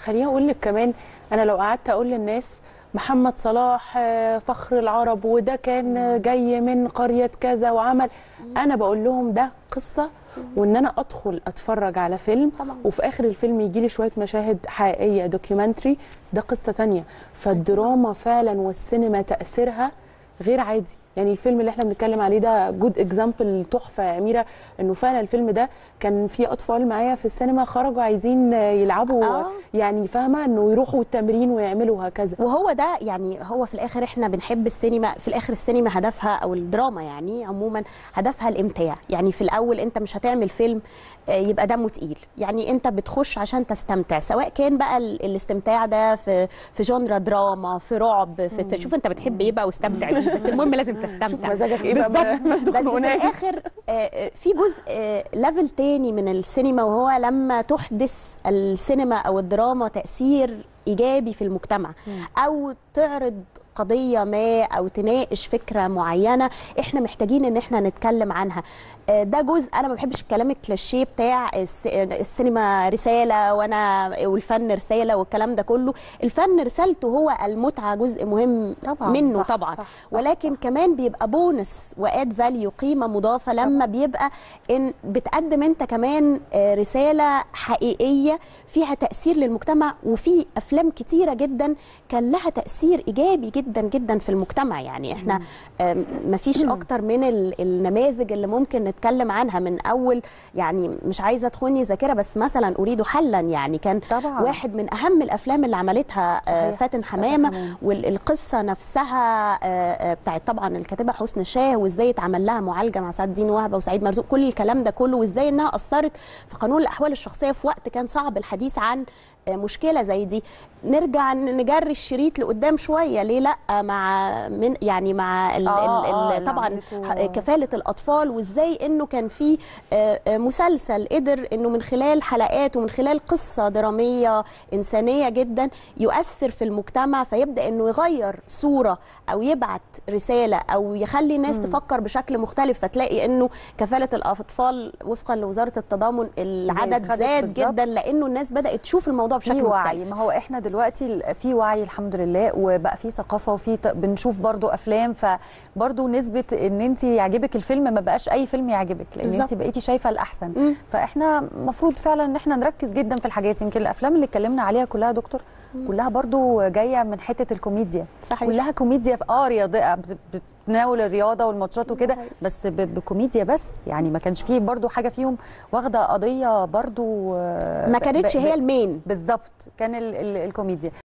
خليني اقول لك كمان انا لو قعدت اقول للناس محمد صلاح آه، فخر العرب وده كان آه، جاي من قريه كذا وعمل انا بقول لهم ده قصه وان انا ادخل اتفرج على فيلم طبعا. وفي اخر الفيلم يجي لي شويه مشاهد حقيقيه دوكيومنتري ده قصه تانية فالدراما فعلا والسينما تاثيرها غير عادي يعني الفيلم اللي احنا بنتكلم عليه ده جود اكزامبل تحفه يا اميره انه فعلا الفيلم ده كان في اطفال معايا في السينما خرجوا عايزين يلعبوا آه. يعني فاهمه انه يروحوا التمرين ويعملوا هكذا وهو ده يعني هو في الاخر احنا بنحب السينما في الاخر السينما هدفها او الدراما يعني عموما هدفها الامتاع يعني في الاول انت مش هتعمل فيلم آه، يبقى دمه تقيل يعني انت بتخش عشان تستمتع سواء كان بقى ال- الاستمتاع ده في في جونرا دراما في رعب في شوف انت بتحب ايه بقى واستمتع بيه بس المهم لازم تستمتع شوف مزاجك ايه بقى بالظبط. ما- ما بس في تخنقناش. الاخر آه، آه، في جزء ليفل تاني من السينما وهو لما تحدث السينما او الدراما تاثير ايجابي في المجتمع او تعرض قضيه ما او تناقش فكره معينه احنا محتاجين ان احنا نتكلم عنها آه، ده جزء انا ما بحبش الكلام الكلاشيه بتاع الس- السينما رساله وانا والفن رساله والكلام ده كله الفن رسالته هو المتعه جزء مهم طبعاً، منه صح، طبعا صح، صح، ولكن كمان بيبقى بونس واد فاليو قيمه مضافه لما بيبقى ان بتقدم انت كمان آه، رساله حقيقيه فيها تاثير للمجتمع وفي افلام كتيره جدا كان لها تاثير ايجابي جدا جدا في المجتمع يعني احنا آم، مفيش اكتر من ال- النماذج اللي ممكن نتكلم عنها من اول يعني مش عايزه تخوني ذاكره بس مثلا اريد حلا يعني كان طبعاً. واحد من اهم الافلام اللي عملتها آه، صحيح. فاتن حمامه حمامة. والقصه نفسها آه، آه، بتاعت طبعا الكاتبه حسن شاه وازاي اتعمل لها معالجه مع سعد الدين وهبه وسعيد مرزوق كل الكلام ده كله وازاي انها اثرت في قانون الاحوال الشخصيه في وقت كان صعب الحديث عن آه، مشكله زي دي نرجع ن- نجري الشريط لقدام شويه ليه لا مع من يعني مع ال آه، ال آه، ال اللي طبعا عملته- ح- كفاله الاطفال وازاي انه كان في آه، آه، مسلسل قدر انه من خلال حلقات ومن خلال قصه دراميه انسانيه جدا يؤثر في المجتمع فيبدا انه يغير صوره او يبعت رساله او يخلي الناس تفكر بشكل مختلف فتلاقي انه كفاله الاطفال وفقا لوزاره التضامن العدد خدت زاد بالظبط. جدا لانه الناس بدات تشوف الموضوع في بشكل وعي مختلف ما هو احنا دلوقتي ال- في وعي الحمد لله وبقى في ثقافه وفي ت- بنشوف برضو افلام فبرضو نسبه ان انت يعجبك الفيلم ما بقاش اي فيلم يعجبك لان بالظبط. انت بقيتي شايفه الاحسن مم. فاحنا المفروض فعلا ان احنا نركز جدا في الحاجات يمكن الافلام اللي اتكلمنا عليها كلها يا دكتور كلها برضو جايه من حته الكوميديا صحيح. كلها كوميديا في- اه رياضيه بت- بتناول الرياضه والماتشات وكده صحيح. بس ب- بكوميديا بس يعني ما كانش فيه برضو حاجه فيهم واخده قضيه برضو آه، ما ب- كانتش ب- هي المين بالظبط كان ال ال الكوميديا